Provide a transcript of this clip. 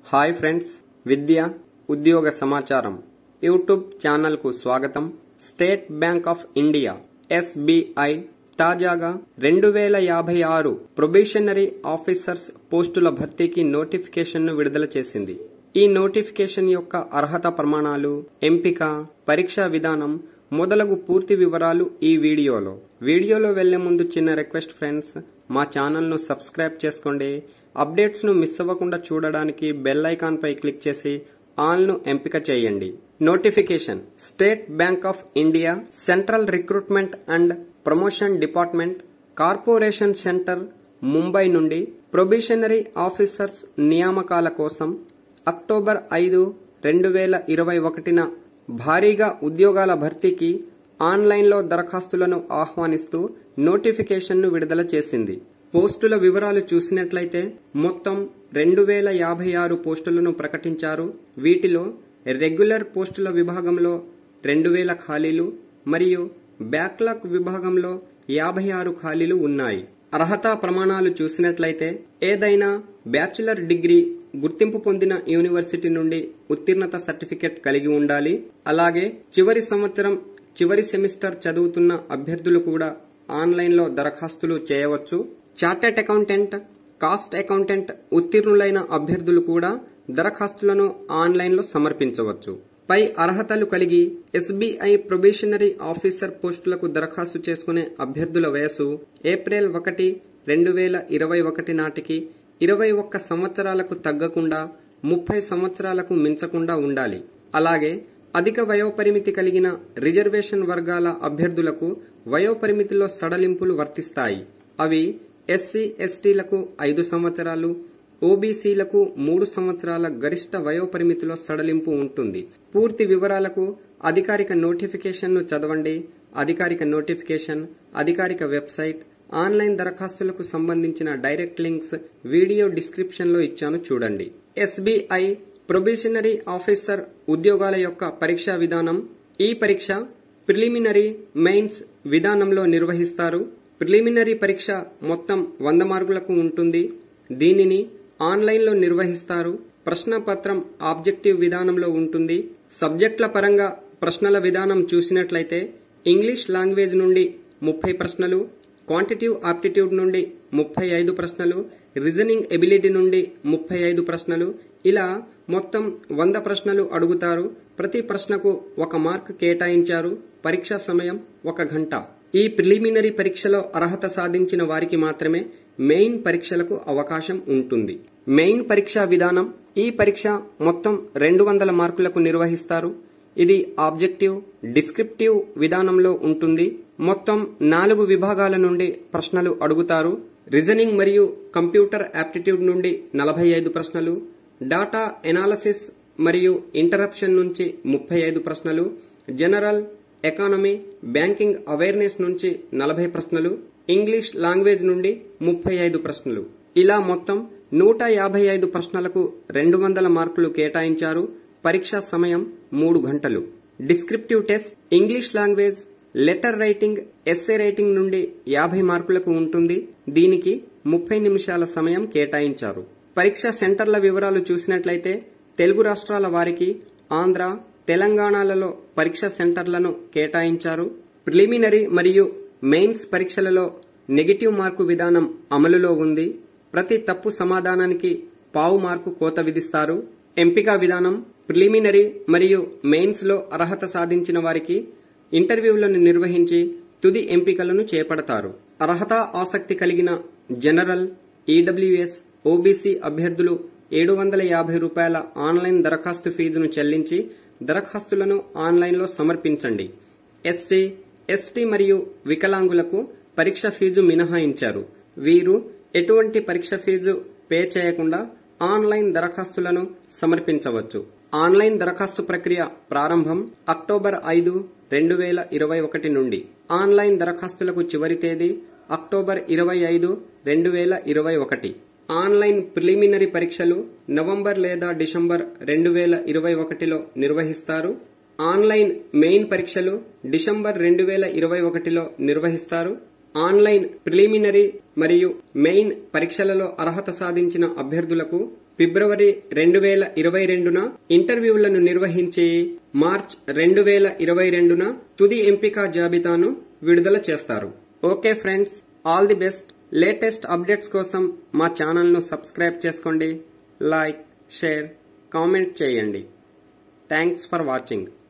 hi friends విద్య ఉద్యోగ సమాచారం YouTube ఛానల్కు స్వాగతం State Bank of India SBI తాజాగా రెండు వేల యాభై ఆరు ప్రొబేషనరీ ఆఫీసర్స్ పోస్టుల భర్తీకి నోటిఫికేషన్ను విడుదల చేసింది ఈ నోటిఫికేషన్ యొక్క అర్హత ప్రమాణాలు ఎంపిక పరీక్షా విధానం మొదలగు పూర్తి వివరాలు ఈ వీడియోలో వీడియోలో వెళ్లే ముందు చిన్న రిక్వెస్ట్ ఫ్రెండ్స్ మా ఛానల్ను సబ్స్క్రైబ్ చేసుకోండి అప్డేట్స్ను మిస్ అవ్వకుండా చూడడానికి బెల్ ఐకాన్ పై క్లిక్ చేసి ఆల్ను ఎంపిక చేయండి notification State Bank of India Central Recruitment and Promotion Department Corporation Centre Mumbai నుండి ప్రొబేషనరీ ఆఫీసర్స్ నియామకాల కోసం అక్టోబర్ ఐదు రెండు వేల ఇరవై ఒకటిన భారీగా ఉద్యోగాల భర్తీకి ఆన్లైన్లో దరఖాస్తులను ఆహ్వానిస్తూ నోటిఫికేషన్ను విడుదల చేసింది పోస్టుల వివరాలు చూసినట్లయితే మొత్తం రెండు వేల యాభై ఆరు పోస్టులను ప్రకటించారు వీటిలో రెగ్యులర్ పోస్టుల విభాగంలో రెండు వేల ఖాళీలు మరియు బ్యాక్లాగ్ విభాగంలో యాభై ఆరు ఖాళీలు ఉన్నాయి అర్హతా ప్రమాణాలు చూసినట్లయితే ఏదైనా బ్యాచిలర్ డిగ్రీ గుర్తింపు పొందిన యూనివర్సిటీ నుండి ఉత్తీర్ణత సర్టిఫికెట్ కలిగి ఉండాలి అలాగే చివరి సంవత్సరం చివరి సెమిస్టర్ చదువుతున్న అభ్యర్థులు కూడా ఆన్లైన్లో దరఖాస్తులు చేయవచ్చు చార్టెడ్ అకౌంటెంట్ కాస్ట్ అకౌంటెంట్ ఉత్తీర్ణులైన అభ్యర్థులు కూడా దరఖాస్తులను ఆన్లైన్లో సమర్పించవచ్చు పై అర్హతలు కలిగి ఎస్బీఐ ప్రొబేషనరీ ఆఫీసర్ పోస్టులకు దరఖాస్తు చేసుకునే అభ్యర్థుల వయసు ఏప్రిల్ ఒకటి రెండు వేల ఇరవై ఒకటి నాటికి ఇరవై ఒక్క సంవత్సరాలకు తగ్గకుండా ముప్పై సంవత్సరాలకు మించకుండా ఉండాలి అలాగే అధిక వయోపరిమితి కలిగిన రిజర్వేషన్ వర్గాల అభ్యర్థులకు వయోపరిమితిలో సడలింపులు వర్తిస్తాయి అవి ఎస్సీ ఎస్టీలకు ఐదు సంవత్సరాలు ఓబీసీలకు మూడు సంవత్సరాల గరిష్ట వయోపరిమితిలో సడలింపు ఉంటుంది పూర్తి వివరాలకు అధికారిక నోటిఫికేషన్ను చదవండి అధికారిక నోటిఫికేషన్ అధికారిక వెబ్సైట్ ఆన్లైన్ దరఖాస్తులకు సంబంధించిన డైరెక్ట్ లింక్స్ వీడియో డిస్క్రిప్షన్లో ఇచ్చాను చూడండి ఎస్బీఐ ప్రొబేషనరీ ఆఫీసర్ ఉద్యోగాల యొక్క పరీక్షా విధానం ఈ పరీక్ష ప్రిలిమినరీ మెయిన్స్ విధానంలో నిర్వహిస్తారు ప్రిలిమినరీ పరీక్ష మొత్తం వంద మార్కులకు ఉంటుంది దీనిని ఆన్లైన్లో నిర్వహిస్తారు ప్రశ్నపత్రం ఆబ్జెక్టివ్ విధానంలో ఉంటుంది సబ్జెక్టుల పరంగా ప్రశ్నల విధానం చూసినట్లయితే ఇంగ్లీష్ లాంగ్వేజ్ నుండి ముప్పై ప్రశ్నలు క్వాంటిటివ్ ఆప్టిట్యూడ్ నుండి ముప్పై ఐదు ప్రశ్నలు రీజనింగ్ ఎబిలిటీ నుండి ముప్పై ఐదు ప్రశ్నలు ఇలా మొత్తం వంద ప్రశ్నలు అడుగుతారు ప్రతి ప్రశ్నకు ఒక మార్క్ కేటాయించారు పరీక్షా సమయం ఒక గంట ఈ ప్రిలిమినరీ పరీక్షలో అర్హత సాధించిన వారికి మాత్రమే మెయిన్ పరీక్షలకు అవకాశం ఉంటుంది మెయిన్ పరీక్షా విధానం ఈ పరీక్ష మొత్తం రెండు వందల మార్కులకు నిర్వహిస్తారు ఇది ఆబ్జెక్టివ్ డిస్క్రిప్టివ్ విధానంలో ఉంటుంది మొత్తం నాలుగు విభాగాల నుండి ప్రశ్నలు అడుగుతారు రీజనింగ్ మరియు కంప్యూటర్ యాప్టిట్యూడ్ నుండి నలభై ఐదు ప్రశ్నలు డాటా ఎనాలసిస్ మరియు ఇంటరప్షన్ నుంచి ముప్పై ఐదు ప్రశ్నలు జనరల్ ఎకానమీ బ్యాంకింగ్ అవేర్నెస్ నుంచి నలభై ప్రశ్నలు ఇంగ్లీష్ లాంగ్వేజ్ నుండి ముప్పై ఐదు ప్రశ్నలు ఇలా మొత్తం నూట యాభై ఐదు ప్రశ్నలకు రెండు వందల మార్కులు కేటాయించారు పరీక్షా సమయం మూడు గంటలు descriptive test English language letter writing essay writing నుండి యాభై మార్కులకు ఉంటుంది దీనికి ముప్పై నిమిషాల సమయం కేటాయించారు పరీక్షా సెంటర్ల వివరాలు చూసినట్లయితే తెలుగు రాష్ట్రాల వారికి ఆంధ్ర తెలంగాణలలో పరీక్షా సెంటర్లను కేటాయించారు ప్రిలిమినరీ మరియు మెయిన్స్ పరీక్షలలో నెగిటివ్ మార్కు విధానం అమలులో ఉంది ప్రతి తప్పు సమాధానానికి పావు మార్కు కోత విధిస్తారు ఎంపిక విధానం ప్రిలిమినరీ మరియు మెయిన్స్ లో అర్హత సాధించిన వారికి ఇంటర్వ్యూలను నిర్వహించి తుది ఎంపికలను చేపడతారు అర్హత ఆసక్తి కలిగిన జనరల్ ఈడబ్ల్యూఎస్ ఓబీసీ అభ్యర్థులు ఏడు వందల యాభై రూపాయల ఆన్లైన్ దరఖాస్తు ఫీజును చెల్లించి దరఖాస్తులను ఆన్లైన్లో సమర్పించండి ఎస్సీ ఎస్టీ మరియు వికలాంగులకు పరీక్ష ఫీజు మినహాయించారు వీరు ఎటువంటి పరీక్ష ఫీజు పే చేయకుండా ఆన్లైన్ దరఖాస్తులను సమర్పించవచ్చు ఆన్లైన్ దరఖాస్తు ప్రక్రియ ప్రారంభం అక్టోబర్ ఐదు రెండు వేల ఇరవై ఒకటి నుండి ఆన్లైన్ దరఖాస్తులకు చివరి తేదీ అక్టోబర్ ఇరవై ఐదు రెండు వేల ఇరవై ఒకటి ఆన్లైన్ ప్రిలిమినరీ పరీక్షలు నవంబర్ లేదా డిసెంబర్ రెండు వేల ఇరవై ఒకటిలో నిర్వహిస్తారు ఆన్లైన్ మెయిన్ పరీక్షలు డిసెంబర్ రెండు వేల ఇరవై ఒకటిలో నిర్వహిస్తారు ఆన్లైన్ ప్రిలిమినరీ మరియు మెయిన్ పరీక్షలలో అర్హత సాధించిన అభ్యర్థులకు ఫిబ్రవరి రెండు వేల ఇరవై రెండున ఇంటర్వ్యూలను నిర్వహించి మార్చ్ రెండు వేల ఇరవై రెండున తుది ఎంపిక జాబితాను విడుదల చేస్తారు okay friends all the best latest updates కోసం మా ఛానల్ను సబ్స్క్రైబ్ చేసుకోండి లైక్ షేర్ కామెంట్ చేయండి థ్యాంక్స్ ఫర్ వాచింగ్